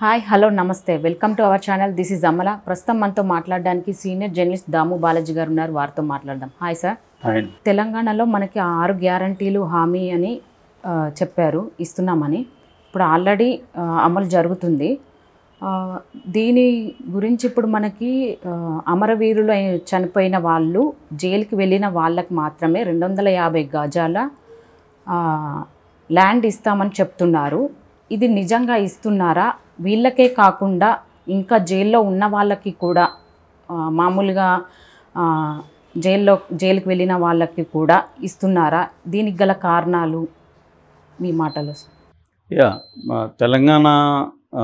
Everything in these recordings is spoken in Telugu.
హాయ్ హలో నమస్తే welcome to our channel this is Amala ప్రస్తుతం మనతో మాట్లాడడానికి సీనియర్ జర్నలిస్ట్ దాము బాలాజీ గారు ఉన్నారు వారితో మాట్లాడదాం హాయ్ సార్ అండ్ తెలంగాణలో మనకి ఆరు గ్యారంటీలు హామీ అని ఆ, చెప్పారు ఇస్తున్నామని ఇప్పుడు ఆల్రెడీ ఆ, అమలు జరుగుతుంది ఆ, దీని గురించి ఇప్పుడు మనకి ఆ, అమరవీరులు అయి- చనిపోయిన వాళ్ళు జైలుకి వెళ్ళిన వాళ్ళకి మాత్రమే రెండు వందల యాభై గజాల ఆ, ల్యాండ్ ఇస్తామని చెప్తున్నారు ఇది నిజంగా ఇస్తున్నారా వీళ్ళకే కాకుండా ఇంకా జైల్లో ఉన్న వాళ్ళకి కూడా ఆ, మామూలుగా ఆ, జైల్లో జైలుకి వెళ్ళిన వాళ్ళకి కూడా ఇస్తున్నారా దీనికి గల కారణాలు మీ మాటలు యా మా తెలంగాణ ఆ,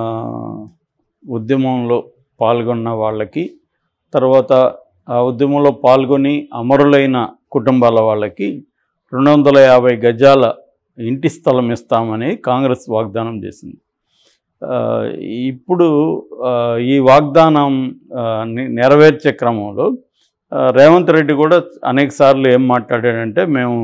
ఉద్యమంలో పాల్గొన్న వాళ్ళకి తర్వాత ఆ ఉద్యమంలో పాల్గొని అమరులైన కుటుంబాల వాళ్ళకి రెండు వందల యాభై గజాల ఇంటి స్థలం ఇస్తామని కాంగ్రెస్ వాగ్దానం చేసింది ఆ, ఇప్పుడు ఆ, ఈ వాగ్దానం ఆ, నె- నెరవేర్చే క్రమంలో ఆ, రేవంత్ రెడ్డి కూడా అనేక సార్లు ఏం మాట్లాడాడంటే మేము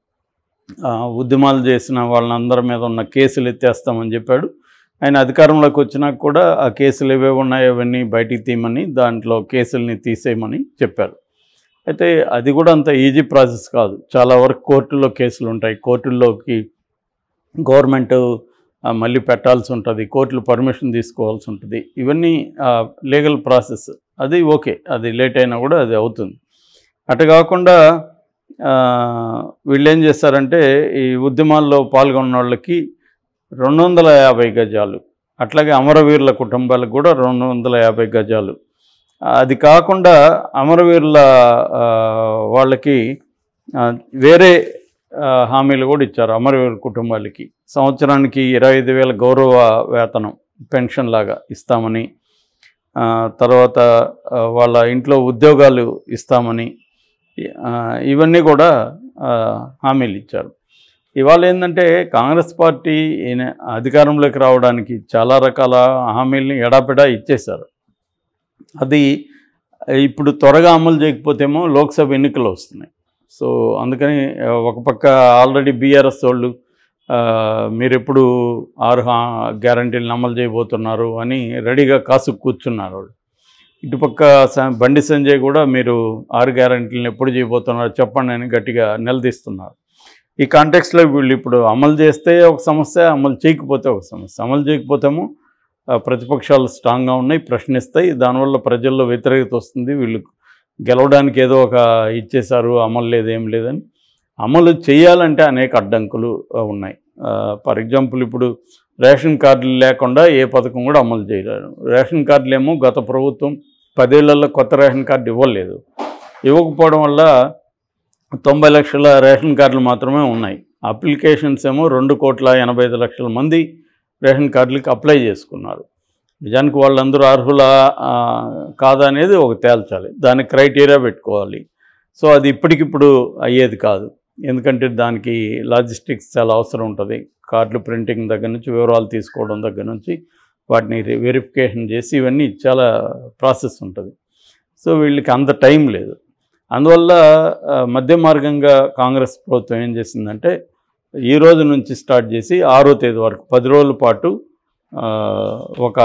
ఆ, ఉద్యమాలు చేసిన వాళ్ళందరి మీద ఉన్న కేసులు ఎత్తేస్తామని చెప్పాడు ఆయన అధికారంలోకి వచ్చినాక కూడా ఆ కేసులు ఏవే ఉన్నాయో అవన్నీ బయటికి తీయమని దాంట్లో కేసుల్ని తీసేయమని చెప్పారు అయితే అది కూడా అంత ఈజీ ప్రాసెస్ కాదు చాలా వరకు కోర్టుల్లో కేసులు ఉంటాయి కోర్టుల్లోకి గవర్నమెంట్ ఆ, మళ్ళీ పెట్టాల్సి ఉంటుంది కోర్టులు పర్మిషన్ తీసుకోవాల్సి ఉంటుంది ఇవన్నీ లీగల్ ప్రాసెస్ అది ఓకే అది లేట్ అయినా కూడా అది అవుతుంది అటు కాకుండా ఆ, వీళ్ళు ఏం చేస్తారంటే ఈ ఉద్యమాల్లో పాల్గొన్న వాళ్ళకి రెండు వందల యాభై గజాలు అట్లాగే అమరవీరుల కుటుంబాలకు కూడా రెండు వందల యాభై గజాలు అది కాకుండా అమరవీరుల ఆ, వాళ్ళకి ఆ, వేరే ఆ, హామీలు కూడా ఇచ్చారు అమరవీరుల కుటుంబాలకి సంవత్సరానికి ఇరవై ఐదు వేల గౌరవ వేతనం పెన్షన్ లాగా ఇస్తామని ఆ, తర్వాత ఆ, వాళ్ళ ఇంట్లో ఉద్యోగాలు ఇస్తామని ఆ, ఇవన్నీ కూడా ఆ, హామీలు ఇచ్చారు ఇవాళ ఏంటంటే కాంగ్రెస్ పార్టీ ఈయన అధికారంలోకి రావడానికి చాలా రకాల హామీల్ని ఎడాపెడా ఇచ్చేశారు అది ఇప్పుడు త్వరగా అమలు చేయకపోతేమో లోక్సభ ఎన్నికలు వస్తున్నాయి సో అందుకని ఆ, ఒక పక్క ఆల్రెడీ బీఆర్ఎస్ వాళ్ళు ఆ, మీరు ఎప్పుడు ఆరు హా- గ్యారంటీలను అమలు చేయబోతున్నారు అని రెడీగా కాసు కూర్చున్నారు వాళ్ళు ఇటుపక్క స- బండి సంజయ్ కూడా మీరు ఆరు గ్యారంటీలను ఎప్పుడు చేయబోతున్నారు చెప్పండి అని గట్టిగా నిలదీస్తున్నారు ఈ కాంటెక్స్లో వీళ్ళు ఇప్పుడు అమలు చేస్తే ఒక సమస్య అమలు చేయకపోతే ఒక సమస్య అమలు చేయకపోతేమో ఆ, ప్రతిపక్షాలు స్ట్రాంగ్గా ఉన్నాయి ప్రశ్నిస్తాయి దానివల్ల ప్రజల్లో వ్యతిరేకత వస్తుంది వీళ్ళు గెలవడానికి ఏదో ఒక ఇచ్చేశారు అమలు లేదు ఏం లేదని అమలు చేయాలంటే అనేక అడ్డంకులు ఆ, ఉన్నాయి ఫర్ ఎగ్జాంపుల్ ఇప్పుడు రేషన్ కార్డులు లేకుండా ఏ పథకం కూడా అమలు చేయలేరు రేషన్ కార్డులు ఏమో గత ప్రభుత్వం పదేళ్లలో కొత్త రేషన్ కార్డు ఇవ్వలేదు ఇవ్వకపోవడం వల్ల తొంభై లక్షల రేషన్ కార్డులు మాత్రమే ఉన్నాయి అప్లికేషన్స్ ఏమో రెండు కోట్ల ఎనభై ఐదు లక్షల మంది రేషన్ కార్డులకి అప్లై చేసుకున్నారు నిజానికి వాళ్ళందరూ అర్హులా ఆ, కాదా అనేది ఒక తేల్చాలి దానికి క్రైటీరియా పెట్టుకోవాలి సో అది ఇప్పటికిప్పుడు అయ్యేది కాదు ఎందుకంటే దానికి లాజిస్టిక్స్ చాలా అవసరం ఉంటుంది కార్డులు ప్రింటింగ్ దగ్గర నుంచి వివరాలు తీసుకోవడం దగ్గర నుంచి వాటిని వెరిఫికేషన్ చేసి ఇవన్నీ చాలా ప్రాసెస్ ఉంటుంది సో వీళ్ళకి అంత టైం లేదు అందువల్ల ఆ, మధ్య మార్గంగా కాంగ్రెస్ ప్రభుత్వం ఏం చేసిందంటే ఈ రోజు నుంచి స్టార్ట్ చేసి ఆరో తేదీ వరకు పది రోజుల పాటు ఆ, ఒక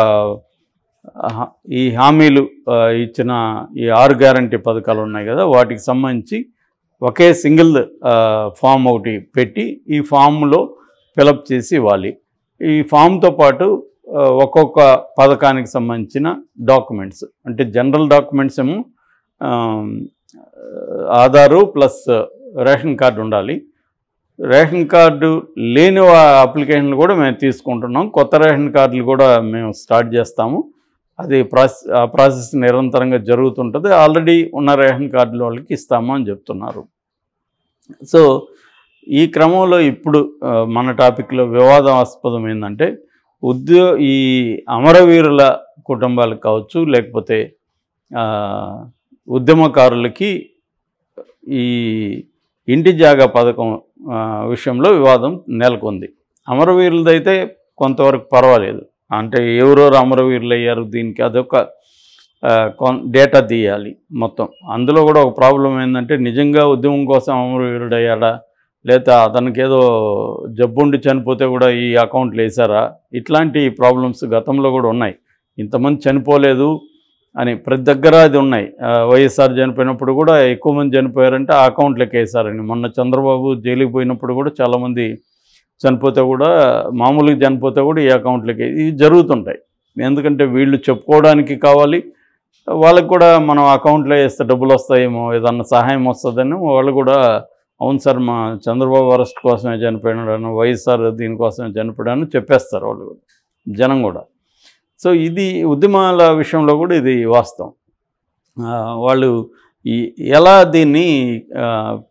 హా- ఈ హామీలు ఆ, ఇచ్చిన ఈ ఆరు గ్యారంటీ పథకాలు ఉన్నాయి కదా వాటికి సంబంధించి ఒకే సింగిల్ ఆ, ఫామ్ ఒకటి పెట్టి ఈ ఫామ్లో ఫిలప్ చేసి ఇవ్వాలి ఈ ఫామ్తో పాటు ఆ, ఒక్కొక్క పథకానికి సంబంధించిన డాక్యుమెంట్స్ అంటే జనరల్ డాక్యుమెంట్స్ ఏమో um, Aadhaar plus ration card ఉండాలి రేషన్ కార్డు లేని వా- అప్లికేషన్లు కూడా మేము తీసుకుంటున్నాం కొత్త రేషన్ కార్డులు కూడా మేము స్టార్ట్ చేస్తాము అది ప్రాసెస్ ఆ ప్రాసెస్ నిరంతరంగా జరుగుతుంటుంది ఆల్రెడీ ఉన్న రేషన్ కార్డుల వాళ్ళకి ఇస్తాము అని చెప్తున్నారు సో ఈ క్రమంలో ఇప్పుడు ఆ, మన టాపిక్లో వివాదాస్పదం ఏంటంటే ఉద్యో ఈ అమరవీరుల కుటుంబాలకు కావచ్చు లేకపోతే ఆ, ఉద్యమకారులకి ఈ ఇంటి జాగా పథకం ఆ, విషయంలో వివాదం నెలకొంది అమరవీరులదైతే కొంతవరకు పర్వాలేదు అంటే ఎవరెవరు అమరవీరులు అయ్యారు దీనికి అదొక ఆ, కొన్ డేటా తీయాలి మొత్తం అందులో కూడా ఒక ప్రాబ్లం ఏంటంటే నిజంగా ఉద్యమం కోసం అమరవీరుడు అయ్యాడా లేదా అతనికి ఏదో జబ్బుండి చనిపోతే కూడా ఈ అకౌంట్లు వేసారా ఇట్లాంటి ప్రాబ్లమ్స్ గతంలో కూడా ఉన్నాయి ఇంతమంది చనిపోలేదు అని ప్రతి దగ్గర అది ఉన్నాయి ఆ, వైఎస్ఆర్ చనిపోయినప్పుడు కూడా ఎక్కువ మంది చనిపోయారంటే ఆ అకౌంట్లోకి వేసారని మొన్న చంద్రబాబు జైలుకి పోయినప్పుడు కూడా చాలామంది చనిపోతే కూడా మామూలుగా చనిపోతే కూడా ఈ అకౌంట్లకి ఇవి జరుగుతుంటాయి ఎందుకంటే వీళ్ళు చెప్పుకోవడానికి కావాలి వాళ్ళకి కూడా మనం అకౌంట్లో వేస్తే డబ్బులు వస్తాయేమో ఏదన్నా సహాయం వస్తుందని వాళ్ళు కూడా అవును సార్ మా చంద్రబాబు అరెస్ట్ కోసమే చనిపోయినాడని వైఎస్ఆర్ దీనికోసమే చనిపోయాడని చెప్పేస్తారు వాళ్ళు కూడా జనం కూడా సో ఇది ఉద్యమాల విషయంలో కూడా ఇది వాస్తవం ఆ, వాళ్ళు ఈ ఎలా దీన్ని ఆ,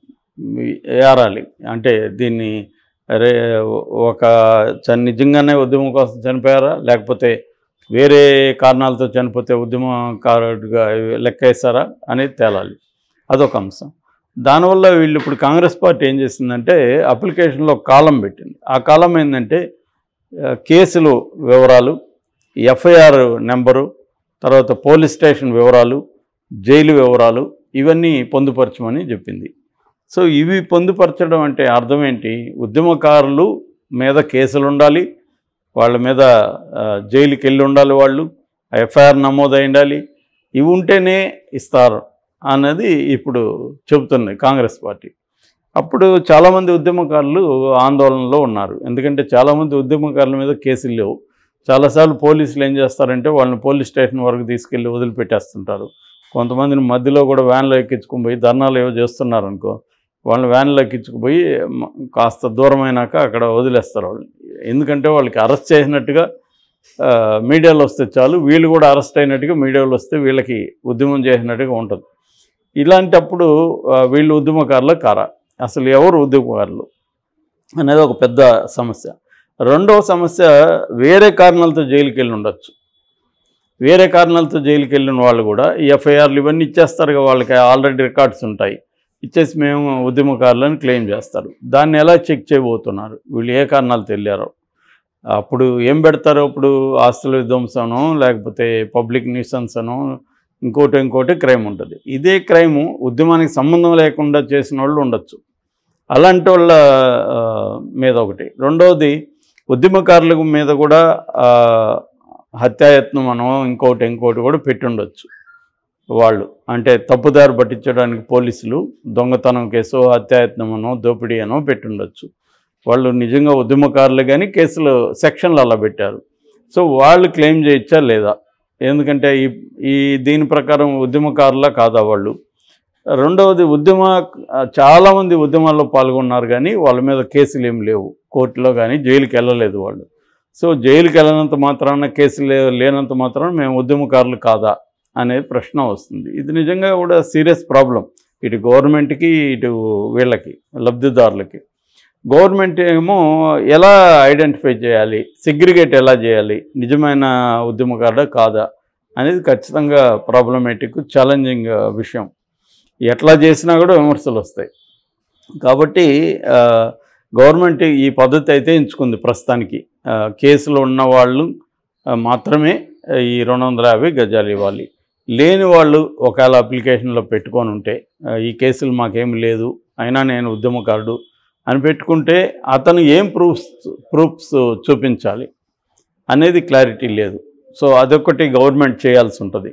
ఏరాలి అంటే దీన్ని రే ఒక చ- నిజంగానే ఉద్యమం కోసం చనిపోయారా లేకపోతే వేరే కారణాలతో చనిపోతే ఉద్యమకారుడిగా లెక్క వేస్తారా అనేది తేలాలి అదొక అంశం దానివల్ల వీళ్ళు ఇప్పుడు కాంగ్రెస్ పార్టీ ఏం చేసిందంటే అప్లికేషన్లో కాలం పెట్టింది ఆ కాలం ఏంటంటే ఆ, కేసులు వివరాలు ఎఫ్ఐఆర్ నెంబరు తర్వాత పోలీస్ స్టేషన్ వివరాలు జైలు వివరాలు ఇవన్నీ పొందుపరచమని చెప్పింది సో ఇవి పొందుపరచడం అంటే అర్థం ఏంటి ఉద్యమకారులు మీద కేసులు ఉండాలి వాళ్ళ మీద ఆ, జైలుకి వెళ్ళి ఉండాలి వాళ్ళు ఎఫ్ఐఆర్ నమోదై ఉండాలి ఇవి ఉంటేనే ఇస్తారు అన్నది ఇప్పుడు చెబుతుంది కాంగ్రెస్ పార్టీ అప్పుడు చాలామంది ఉద్యమకారులు ఆందోళనలో ఉన్నారు ఎందుకంటే చాలామంది ఉద్యమకారుల మీద కేసులు లేవు చాలాసార్లు పోలీసులు ఏం చేస్తారంటే వాళ్ళని పోలీస్ స్టేషన్ వరకు తీసుకెళ్ళి వదిలిపెట్టేస్తుంటారు కొంతమందిని మధ్యలో కూడా వ్యాన్లో ఎక్కించుకుని పోయి ధర్నాలు ఏవో చేస్తున్నారు అనుకో వాళ్ళని వ్యాన్లో ఎక్కించుకుపోయి మ- కాస్త దూరం అయినాక అక్కడ వదిలేస్తారు వాళ్ళు ఎందుకంటే వాళ్ళకి అరెస్ట్ చేసినట్టుగా ఆ, మీడియాలో వస్తే చాలు వీళ్ళు కూడా అరెస్ట్ అయినట్టుగా మీడియాలో వస్తే వీళ్ళకి ఉద్యమం చేసినట్టుగా ఉంటుంది ఇలాంటప్పుడు ఆ, వీళ్ళు ఉద్యమకారులు కారా అసలు ఎవరు ఉద్యమకారులు అనేది ఒక పెద్ద సమస్య రెండవ సమస్య వేరే కారణాలతో జైలుకి వెళ్ళి ఉండొచ్చు వేరే కారణాలతో జైలుకి వెళ్ళిన వాళ్ళు కూడా ఈ ఎఫ్ఐఆర్లు ఇవన్నీ ఇచ్చేస్తారు కదా వాళ్ళకి ఆల్రెడీ రికార్డ్స్ ఉంటాయి ఇచ్చేసి మేము ఉద్యమకారులను క్లెయిమ్ చేస్తారు దాన్ని ఎలా చెక్ చేయబోతున్నారు వీళ్ళు ఏ కారణాలతో వెళ్ళారో అప్పుడు ఏం పెడతారు అప్పుడు ఆస్తుల విధ్వంసనో లేకపోతే పబ్లిక్ న్యూసెన్స్ అనో ఇంకోటి ఇంకోటి క్రైమ్ ఉంటుంది ఇదే క్రైము ఉద్యమానికి సంబంధం లేకుండా చేసిన వాళ్ళు ఉండొచ్చు అలాంటి వాళ్ళ ఆ, మీద ఒకటి రెండవది ఉద్యమకారుల మీద కూడా ఆ, హత్యాయత్నం అనో ఇంకోటి ఇంకోటి కూడా పెట్టి ఉండొచ్చు వాళ్ళు అంటే తప్పుదారి పట్టించడానికి పోలీసులు దొంగతనం కేసు హత్యాయత్నం అనో దోపిడీ అనో పెట్టి ఉండొచ్చు వాళ్ళు నిజంగా ఉద్యమకారులు కానీ కేసులు సెక్షన్లు అలా పెట్టారు సో వాళ్ళు క్లెయిమ్ చేయొచ్చా లేదా ఎందుకంటే ఈ ఈ దీని ప్రకారం ఉద్యమకారులా కాదా వాళ్ళు రెండవది ఉద్యమ చాలామంది ఉద్యమాల్లో పాల్గొన్నారు కానీ వాళ్ళ మీద కేసులు ఏం లేవు కోర్టులో కానీ జైలుకి వెళ్ళలేదు వాళ్ళు సో జైలుకి వెళ్ళనంత మాత్రాన కేసులు లే- లేనంత మాత్రాన మేము ఉద్యమకారులు కాదా అనే ప్రశ్న వస్తుంది ఇది నిజంగా కూడా సీరియస్ ప్రాబ్లం ఇటు గవర్నమెంట్కి ఇటు వీళ్ళకి లబ్ధిదారులకి గవర్నమెంట్ ఏమో ఎలా ఐడెంటిఫై చేయాలి సెగ్రిగేట్ ఎలా చేయాలి నిజమైన ఉద్యమకారుడా కాదా అనేది ఖచ్చితంగా ప్రాబ్లమేటిక్ ఛాలెంజింగ్ విషయం ఎట్లా చేసినా కూడా విమర్శలు వస్తాయి కాబట్టి ఆ, గవర్నమెంట్ ఈ పద్ధతి అయితే ఎంచుకుంది ప్రస్తుతానికి ఆ, కేసులు ఉన్న వాళ్ళు ఆ, మాత్రమే ఈ రెండు వందల యాభై గజాలు ఇవ్వాలి లేని వాళ్ళు ఒకవేళ అప్లికేషన్లో పెట్టుకొని ఉంటే ఆ, ఈ కేసులు మాకేం లేదు అయినా నేను ఉద్యమకారుడు అని పెట్టుకుంటే అతను ఏం ప్రూఫ్స్ ప్రూఫ్స్ చూపించాలి అనేది క్లారిటీ లేదు సో అదొకటి గవర్నమెంట్ చేయాల్సి ఉంటుంది